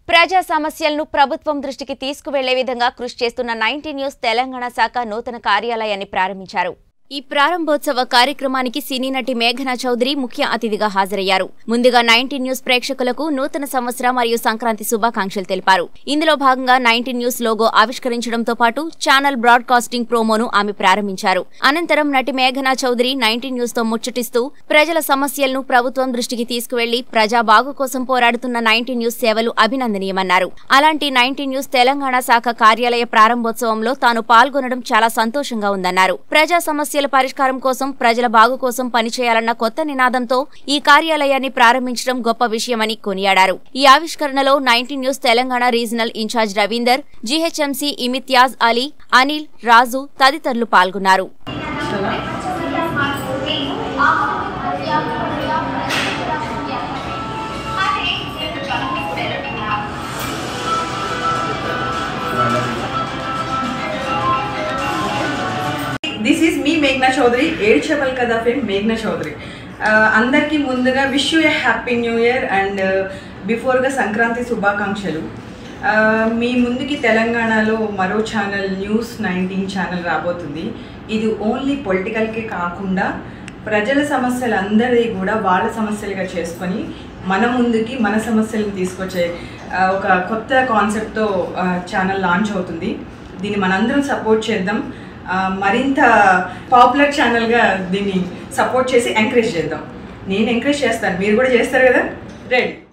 ప్రజా సమస్యలను ప్రభుత్వం దృష్టికి తీసుకువెళ్లే విధంగా కృషి చేస్తున్న నైన్టీ న్యూస్ తెలంగాణ శాఖ నూతన కార్యాలయాన్ని ప్రారంభించారు ఈ ప్రారంభోత్సవ కార్యక్రమానికి సినీ నటి మేఘనా చౌదరి ముఖ్య అతిథిగా హాజరయ్యారు ముందుగా నైన్టీ న్యూస్ ప్రేక్షకులకు నూతన సంవత్సర మరియు సంక్రాంతి శుభాకాంక్షలు తెలిపారు ఇందులో భాగంగా నైన్టీ న్యూస్ లోగో ఆవిష్కరించడంతో పాటు ఛానల్ బ్రాడ్కాస్టింగ్ ప్రోమోను ఆమె ప్రారంభించారు అనంతరం నటి మేఘనా చౌదరి నైన్టీ న్యూస్ తో ముచ్చటిస్తూ ప్రజల సమస్యలను ప్రభుత్వం దృష్టికి తీసుకువెళ్లి ప్రజా బాగు కోసం పోరాడుతున్న నైన్టీ న్యూస్ సేవలు అభినందనీయమన్నారు అలాంటి నైన్టీ న్యూస్ తెలంగాణ శాఖ కార్యాలయ ప్రారంభోత్సవంలో తాను పాల్గొనడం చాలా సంతోషంగా ఉందన్నారు ప్రజా సమస్యల పరిష్కారం కోసం ప్రజల బాగు కోసం పనిచేయాలన్న కొత్త నినాదంతో ఈ కార్యాలయాన్ని ప్రారంభించడం గొప్ప విషయమని కొనియాడారు ఈ ఆవిష్కరణలో ninety news Telangana regional incharge Ravinder GHMC Imtiaz Ali Anil Raju తదితరులు పాల్గొన్నారు దిస్ ఈజ్ మీ మేఘ్నా చౌదరి ఏడ్చబల్ కదా ఫేమ్ మేఘ్నా చౌదరి అందరికీ ముందుగా wish you a happy new year and బిఫోర్గా సంక్రాంతి శుభాకాంక్షలు Uh, మీ ముందుకి తెలంగాణలో మరో ఛానల్ న్యూస్ నైన్టీన్ ఛానల్ రాబోతుంది ఇది ఓన్లీ పొలిటికల్కే కాకుండా ప్రజల సమస్యలు అందరిది కూడా వాళ్ళ సమస్యలుగా చేసుకొని మన ముందుకి మన సమస్యలను తీసుకొచ్చే ఆ, ఒక కొత్త కాన్సెప్ట్తో ఛానల్ లాంచ్ అవుతుంది దీన్ని మనందరం సపోర్ట్ చేద్దాం ఆ, మరింత పాపులర్ ఛానల్గా దీన్ని సపోర్ట్ చేసి ఎంకరేజ్ చేద్దాం నేను ఎంకరేజ్ చేస్తాను మీరు కూడా చేస్తారు కదా రెడీ